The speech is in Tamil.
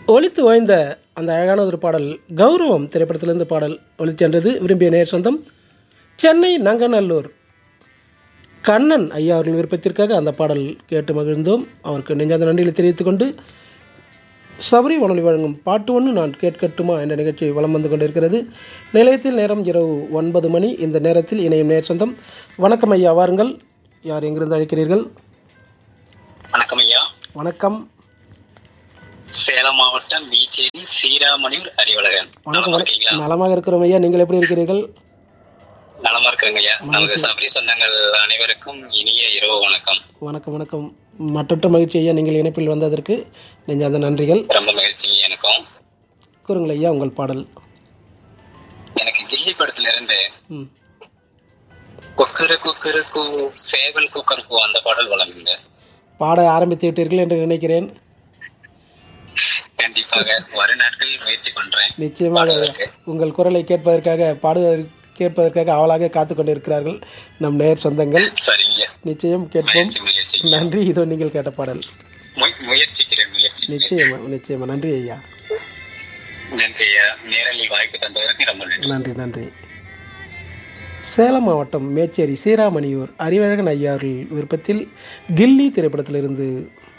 ஒலித்து ஓய்ந்த அந்த அழகான ஒரு பாடல் கௌரவம் திரைப்படத்திலிருந்து பாடல் ஒலிச்சென்றது விரும்பிய நேர் சொந்தம் சென்னை நங்கநல்லூர் கண்ணன் ஐயா அவர்கள் விருப்பத்திற்காக அந்த பாடல் கேட்டு மகிழ்ந்தோம் அவருக்கு நெஞ்சாத நன்றிகளை தெரிவித்துக் கொண்டு சபரி வானொலி வழங்கும் பாட்டு ஒன்று நான் கேட்கட்டுமா என்ற நிகழ்ச்சி வலம் வந்து கொண்டிருக்கிறது நிலையத்தில் நேரம் இரவு ஒன்பது மணி இந்த நேரத்தில் இணையும் நேர் சொந்தம் வணக்கம் ஐயா வாருங்கள் யார் எங்கிருந்து அழைக்கிறீர்கள் வணக்கம் ஐயா வணக்கம் சேலம் மாவட்டம் பீச்சேரி ஸ்ரீராமணியூர் அறிவழகன் வணக்கம் நலமா இருக்கீங்களா நலமாக இருக்கிறோம் ஐயா நீங்கள் எப்படி இருக்கிறீர்கள் நலமா இருக்கிறேங்க ஐயா நமக்கு சபரி சொந்தங்கள் அனைவருக்கும் இனிய இரவு வணக்கம் வணக்கம் வணக்கம் மற்றற்ற மகிழ்ச்சி ஐயா நீங்கள் இணைப்பில் வந்ததற்கு நெஞ்சாத நன்றிகள் ரொம்ப மகிழ்ச்சி எனக்கும் கூறுங்கள் ஐயா உங்கள் பாடல் எனக்கு கில்லி படத்துல இருந்து ம் குக்கரு குக்கரு கூ சேவல் குக்கரு கூ அந்த பாடல் வழங்குங்க பாட ஆரம்பித்து விட்டீர்கள் என்று நினைக்கிறேன் கண்டிப்பாக வரும் நாட்களில் முயற்சி பண்றேன் நிச்சயமாக ஐயா. பாடுவதற்கு. உங்கள் குரலை கேட்பதற்காக பாடுவதற்கு கேட்பதற்காக அவளாக காத்து கொண்டிருக்கிறார்கள் நம் நேர் சொந்தங்கள் சரிங்க நிச்சயம் கேட்போம் முயற்சி முயற்சி நன்றி இதோ நீங்கள் கேட்ட பாடல் முய- முயற்சிக்கிறேன் முயற்சி நிச்சயமா நிச்சயமா நன்றி ஐயா நன்றி ஐயா நேரலில் வாய்ப்பு தந்ததற்கு ரொம்ப நன்றி நன்றி நன்றி சேலம் மாவட்டம் மேச்சேரி சீராமணியூர் அறிவழகன் ஐயா அவர்கள் விருப்பத்தில் கில்லி திரைப்படத்திலிருந்து